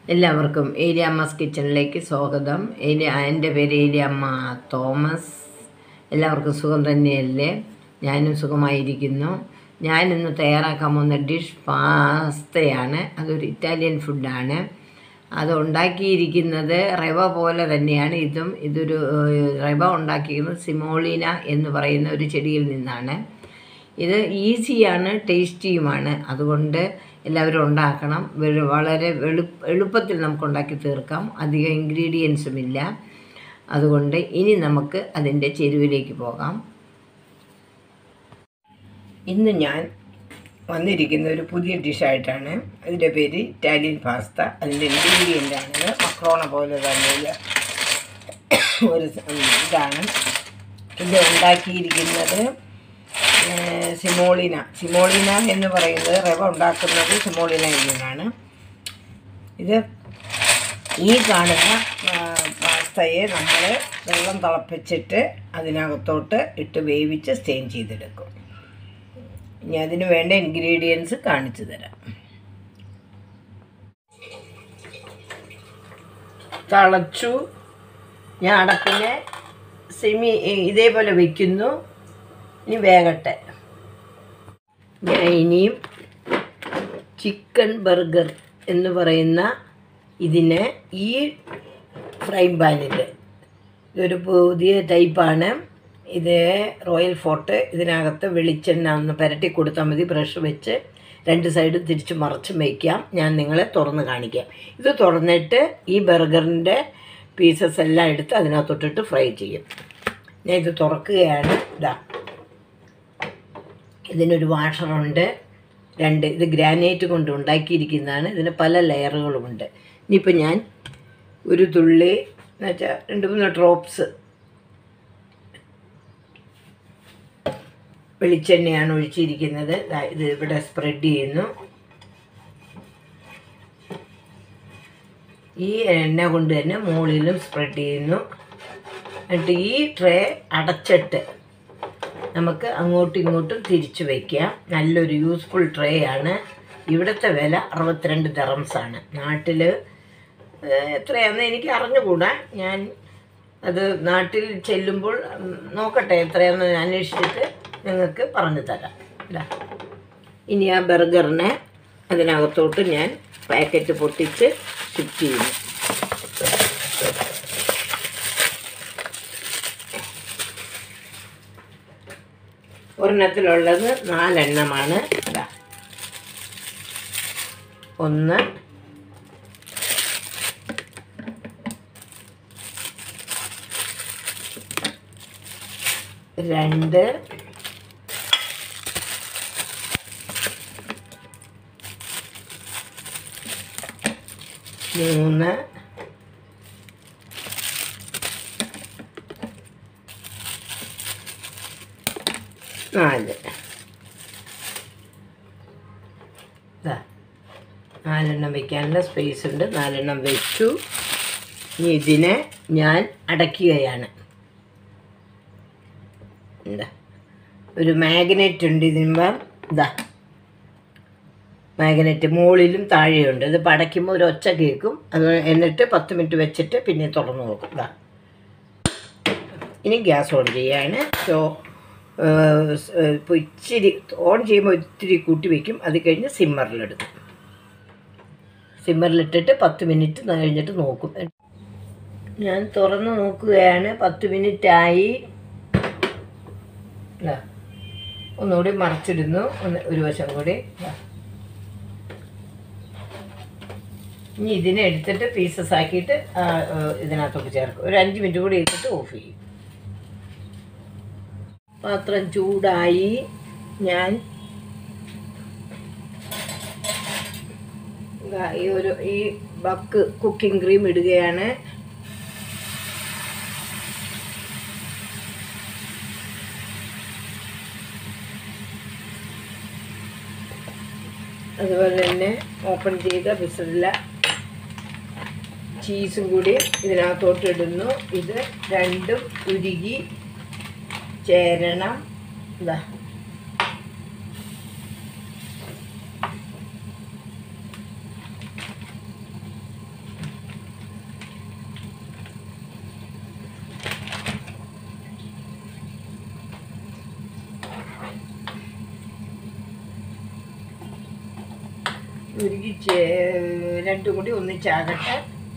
എല്ലാവർക്കും ഏലിയമ്മസ് കിച്ചണിലേക്ക് സ്വാഗതം ഏലിയ എൻ്റെ പേര് ഏലിയമ്മ തോമസ് എല്ലാവർക്കും സുഖം തന്നെയല്ലേ ഞാനും സുഖമായിരിക്കുന്നു ഞാനിന്ന് തയ്യാറാക്കാൻ പോകുന്ന ഡിഷ് പാസ്തയാണ് അതൊരു ഇറ്റാലിയൻ ഫുഡാണ് അത് ഉണ്ടാക്കിയിരിക്കുന്നത് റവ പോലെ തന്നെയാണ് ഇതും ഇതൊരു ഏഹ്, റവ ഉണ്ടാക്കിയിരിക്കുന്നത് സിമോളിന എന്ന് പറയുന്ന ഒരു ചെടിയിൽ നിന്നാണ് ഇത് ഈസിയാണ് ടേസ്റ്റിയുമാണ് അതുകൊണ്ട് എല്ലാവരും ഉണ്ടാക്കണം വെളു- വളരെ വെളു എളുപ്പത്തിൽ നമുക്ക് ഉണ്ടാക്കി തീർക്കാം അധികം ഇൻഗ്രീഡിയൻസും ഇല്ല അതുകൊണ്ട് ഇനി നമുക്ക് അതിൻ്റെ ചെരുവിലേക്ക് പോകാം ഇന്ന് ഞാൻ വന്നിരിക്കുന്ന ഒരു പുതിയ ഡിഷായിട്ടാണ് അതിൻ്റെ പേര് ഇറ്റാലിയൻ പാസ്ത അതിൻ്റെ ഇൻഗ്രീഡിയൻ്റ് ആണിത് മക്രോണ പോലെ തന്നെ ഒരു സ- ഉം, ഇതാണ് ഇത് ഉണ്ടാക്കിയിരിക്കുന്നത് ഏഹ്, സിമോളിന സിമോളിന എന്ന് പറയുന്നത് റവ ഉണ്ടാക്കുന്നത് സിമോളിനയിൽ നിന്നാണ് ഇത് ഈ കാണുന്ന ആ, പാസ്തയെ നമ്മൾ വെള്ളം തിളപ്പിച്ചിട്ട് അതിനകത്തോട്ട് ഇട്ട് വേവിച്ച് സ്റ്റെയിൻ ചെയ്തെടുക്കും ഇനി അതിന് വേണ്ട ഇൻഗ്രീഡിയൻസ് കാണിച്ചു തരാം തിളച്ചു ഞാൻ അടപ്പിനെ സെമി ഇതേപോലെ വെക്കുന്നു ഇനി വേകട്ടെ ഞാൻ ഇനിയും ചിക്കൻ ബർഗർ എന്ന് പറയുന്ന ഇതിനെ ഈ ഫ്രൈ പാനിൽ ഇതൊരു പുതിയ ടൈപ്പാണ് ഇത് റോയൽ ഫോർട്ട് ഇതിനകത്ത് വെളിച്ചെണ്ണ ഒന്ന് പുരട്ടി കൊടുത്താൽ മതി ബ്രഷ് വെച്ച് രണ്ട് സൈഡും തിരിച്ച് മറച്ച് വയ്ക്കാം ഞാൻ നിങ്ങളെ തുറന്ന് കാണിക്കാം ഇത് തുറന്നിട്ട് ഈ ബർഗറിൻ്റെ പീസസ് എല്ലാം എടുത്ത് അതിനകത്തോട്ടിട്ട് ഫ്രൈ ചെയ്യും ഞാൻ ഇത് തുറക്കുകയാണ് ഇതാ ഇതിനൊരു വാഷറുണ്ട് രണ്ട് ഇത് ഗ്രാനൈറ്റ് കൊണ്ട് ഉണ്ടാക്കിയിരിക്കുന്നതാണ് ഇതിന് പല ലെയറുകളുമുണ്ട് ഇനിയിപ്പോൾ ഞാൻ ഒരു തുള്ളി എന്ന് വെച്ചാൽ രണ്ട് മൂന്ന് ഡ്രോപ്സ് വെളിച്ചെണ്ണയാണ് ഒഴിച്ചിരിക്കുന്നത് ദാ ഇത് ഇവിടെ സ്പ്രെഡ് ചെയ്യുന്നു ഈ എണ്ണ കൊണ്ട് തന്നെ മുകളിലും സ്പ്രെഡ് ചെയ്യുന്നു എന്നിട്ട് ഈ ട്രേ അടച്ചിട്ട് നമുക്ക് അങ്ങോട്ടും ഇങ്ങോട്ടും തിരിച്ചു വയ്ക്കാം നല്ലൊരു യൂസ്ഫുൾ ട്രേ ആണ് ഇവിടുത്തെ വില അറുപത്തിരണ്ട് ആണ് നാട്ടിൽ എത്രയാണെന്ന് എനിക്ക് അറിഞ്ഞുകൂടാ ഞാൻ അത് നാട്ടിൽ ചെല്ലുമ്പോൾ ഉം, നോക്കട്ടെ എത്രയാണെന്ന് അന്വേഷിച്ചിട്ട് നിങ്ങൾക്ക് പറഞ്ഞു തരാം ഇതാ ഇനി ആ ബർഗറിനെ അതിനകത്തോട്ട് ഞാൻ പാക്കറ്റ് പൊട്ടിച്ച് ഷിഫ്റ്റ് ചെയ്യുന്നു ഒരെണ്ണത്തിലുള്ളത് നാലെണ്ണമാണ് ഇതാ ഒന്ന് രണ്ട് മൂന്ന് നാല് ദാ, നാലെണ്ണം വെക്കാനുള്ള സ്പേസ് ഉണ്ട് നാലെണ്ണം വെച്ചു ഇനി ഇതിനെ ഞാൻ അടയ്ക്കുകയാണ് എന്താ ഒരു മാഗ്നറ്റ് ഉണ്ട് ഇതിനുമ്പം ഇതാ മാഗ്നറ്റ് മുകളിലും താഴെയുണ്ട് ഇത് പടയ്ക്കുമ്പോൾ ഒരു ഒച്ച കേൾക്കും അത് എന്നിട്ട് പത്ത് മിനിറ്റ് വെച്ചിട്ട് പിന്നെ തുറന്നു നോക്കും ഇതാ ഇനി ഗ്യാസ് ഓൺ ചെയ്യാണ് സോ ഇപ്പോൾ ഇച്ചിരി ഓൺ ചെയ്യുമ്പോൾ ഇത്തിരി കൂട്ടി വയ്ക്കും അത് കഴിഞ്ഞ് സിമ്മറിലെടുക്കും സിമ്മറിലിട്ടിട്ട് പത്ത് മിനിറ്റ് കഴിഞ്ഞിട്ട് നോക്കും ഞാൻ തുറന്ന് നോക്കുകയാണ് പത്ത് മിനിറ്റ് ആയി ദാ, ഒന്നുകൂടി മറച്ചിടുന്നു ഒന്ന് ഒരു വശം കൂടി ദാ. ഇനി ഇതിനെ എടുത്തിട്ട് പീസസ് ആക്കിയിട്ട് ആ, ആ, ഇതിനകത്തോട്ട് ചേർക്കും ഒരു അഞ്ച് മിനിറ്റ് കൂടി എടുത്തിട്ട് ഓഫ് ചെയ്യും പാത്രം ചൂടായി ഞാൻ ദാ ഈ ഒരു ഈ ബക്ക് കുക്കിംഗ് ക്രീം ഇടുകയാണ് അതുപോലെ തന്നെ ഓപ്പൺ ചെയ്ത പിസല്ല ചീസും കൂടി ഇതിനകത്തോട്ട് ഇടുന്നു ഇത് രണ്ടും ഉരുകി ചേരണം ഇതാ ഉരുകി ചേ- രണ്ടും കൂടി ഒന്നിച്ചാകട്ടെ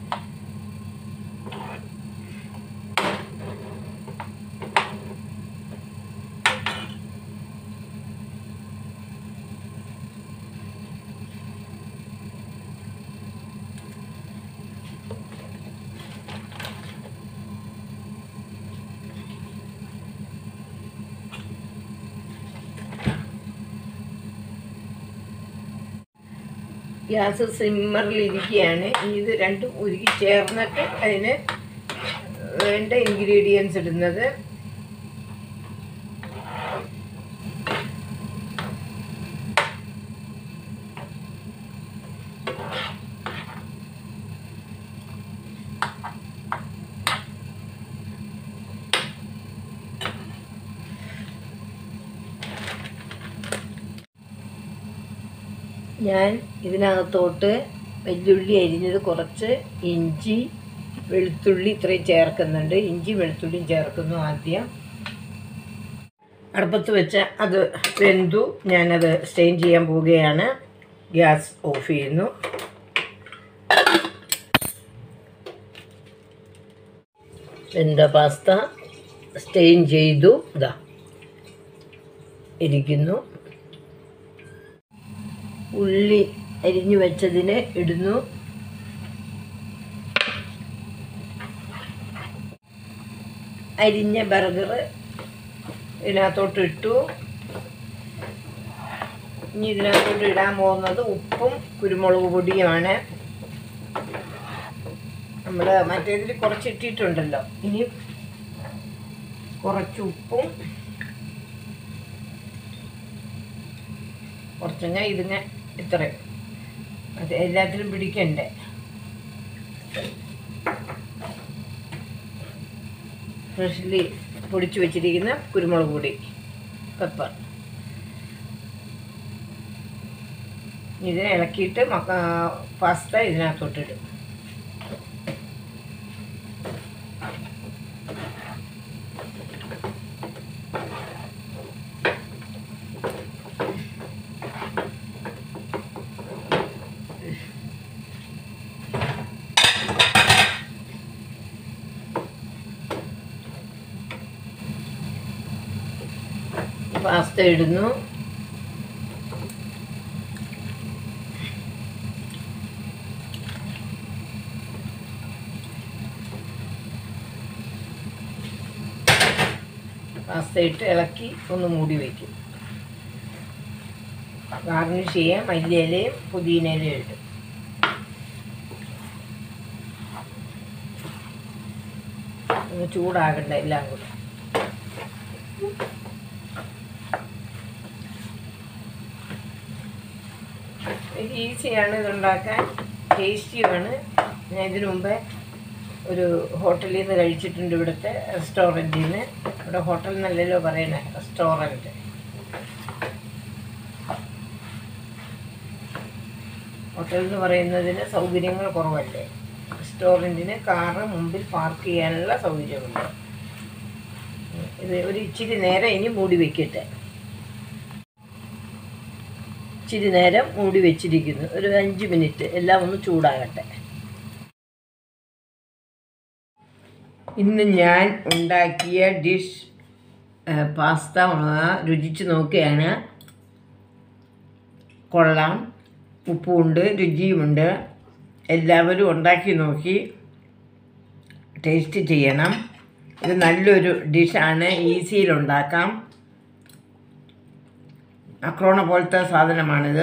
ഗ്യാസ് സിമ്മറിലിരിക്കുകയാണ് ഇനി ഇത് രണ്ടും ഉരുകി ചേർന്നിട്ട് അതിന് വേണ്ട ഇൻഗ്രീഡിയൻസ് ഇടുന്നത് ഞാൻ ഇതിനകത്തോട്ട് വെല്ലുള്ളി അരിഞ്ഞത് കുറച്ച് ഇഞ്ചി വെളുത്തുള്ളി ഇത്രയും ചേർക്കുന്നുണ്ട് ഇഞ്ചി വെളുത്തുള്ളിയും ചേർക്കുന്നു ആദ്യം അടുപ്പത്ത് വെച്ച് അത് വെന്തു ഞാനത് സ്റ്റെയിൻ ചെയ്യാൻ പോവുകയാണ് ഗ്യാസ് ഓഫ് ചെയ്യുന്നു വെന്ത പാസ്ത സ്റ്റെയിൻ ചെയ്തു ഇതാ ഇരിക്കുന്നു ഉള്ളി അരിഞ്ഞു വെച്ചതിന് ഇടുന്നു അരിഞ്ഞ ബർഗർ ഇതിനകത്തോട്ട് ഇട്ടു ഇനി ഇതിനകത്തോട്ട് ഇടാൻ പോകുന്നത് ഉപ്പും കുരുമുളക് പൊടിയുമാണ് നമ്മൾ മറ്റേതിൽ കുറച്ച് ഇട്ടിട്ടുണ്ടല്ലോ ഇനി കുറച്ച് ഉപ്പും കുറച്ചങ്ങ ഇതിങ്ങ ഇത്രയും അത് എല്ലാത്തിലും പിടിക്കണ്ടേ ഫ്രഷ്ലി പൊടിച്ചു വെച്ചിരിക്കുന്ന കുരുമുളക് പൊടി പെപ്പർ ഇതിനെ ഇളക്കിയിട്ട് മക്ക പാസ്ത ഇതിനകത്തോട്ടിടും പാസ്ത ഇടുന്നു പാസ്ത ഇട്ട് ഇളക്കി ഒന്ന് മൂടി വയ്ക്കും ഗാർണിഷ് ചെയ്യാൻ മല്ലിയിലയും പുതിനയിലയും ഇടും ഒന്ന് ചൂടാകണ്ട എല്ലാം കൂടെ ഇത് ഈസിയാണ് ഇതുണ്ടാക്കാൻ ടേസ്റ്റിയുമാണ് ഞാൻ ഇതിനു മുമ്പേ ഒരു ഹോട്ടലിൽ നിന്ന് കഴിച്ചിട്ടുണ്ട് ഇവിടുത്തെ റെസ്റ്റോറൻറ്റിൽ നിന്ന് ഇവിടെ ഹോട്ടൽ എന്നല്ലല്ലോ പറയണേ റെസ്റ്റോറൻറ്റ് ഹോട്ടൽ എന്ന് പറയുന്നതിന് സൗകര്യങ്ങൾ കുറവല്ലേ റെസ്റ്റോറൻറ്റിന് കാറ് മുമ്പിൽ പാർക്ക് ചെയ്യാനുള്ള സൗകര്യമുണ്ട് ഇത് ഒരു ഇച്ചിരി നേരം ഇനി മൂടി വെക്കട്ടെ ഇച്ചിരി നേരം മൂടി വെച്ചിരിക്കുന്നു ഒരു അഞ്ച് മിനിറ്റ് എല്ലാം ഒന്ന് ചൂടാകട്ടെ ഇന്ന് ഞാൻ ഉണ്ടാക്കിയ ഡിഷ് പാസ്ത രുചിച്ച് നോക്കുകയാണ് കൊള്ളാം ഉപ്പുമുണ്ട് രുചിയുമുണ്ട് എല്ലാവരും ഉണ്ടാക്കി നോക്കി ടേസ്റ്റ് ചെയ്യണം ഇത് നല്ലൊരു ഡിഷാണ് ഈസിയിൽ ഉണ്ടാക്കാം അക്രോണ പോലത്തെ സാധനമാണിത്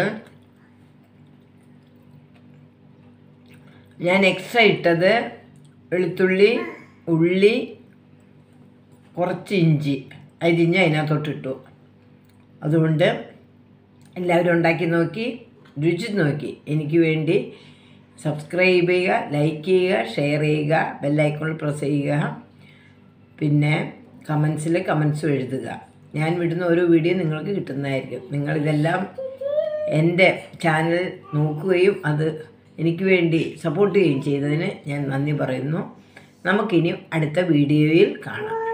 ഞാൻ എക്സ്ട്രാ ഇട്ടത് വെളുത്തുള്ളി ഉള്ളി കുറച്ച് ഇഞ്ചി അരിഞ്ഞ് അതിനകത്തോട്ടിട്ടു അതുകൊണ്ട് എല്ലാവരും ഉണ്ടാക്കി നോക്കി രുചി നോക്കി എനിക്ക് വേണ്ടി സബ്സ്ക്രൈബ് ചെയ്യുക ലൈക്ക് ചെയ്യുക ഷെയർ ചെയ്യുക ബെല്ലൈക്കോൺ പ്രസ് ചെയ്യുക പിന്നെ കമൻസിൽ കമൻസും എഴുതുക ഞാൻ വിടുന്ന ഓരോ വീഡിയോ നിങ്ങൾക്ക് കിട്ടുന്നതായിരിക്കും നിങ്ങളിതെല്ലാം എൻ്റെ ചാനൽ നോക്കുകയും അത് എനിക്ക് വേണ്ടി സപ്പോർട്ട് ചെയ്യുകയും ചെയ്തതിന് ഞാൻ നന്ദി പറയുന്നു നമുക്കിനി അടുത്ത വീഡിയോയിൽ കാണാം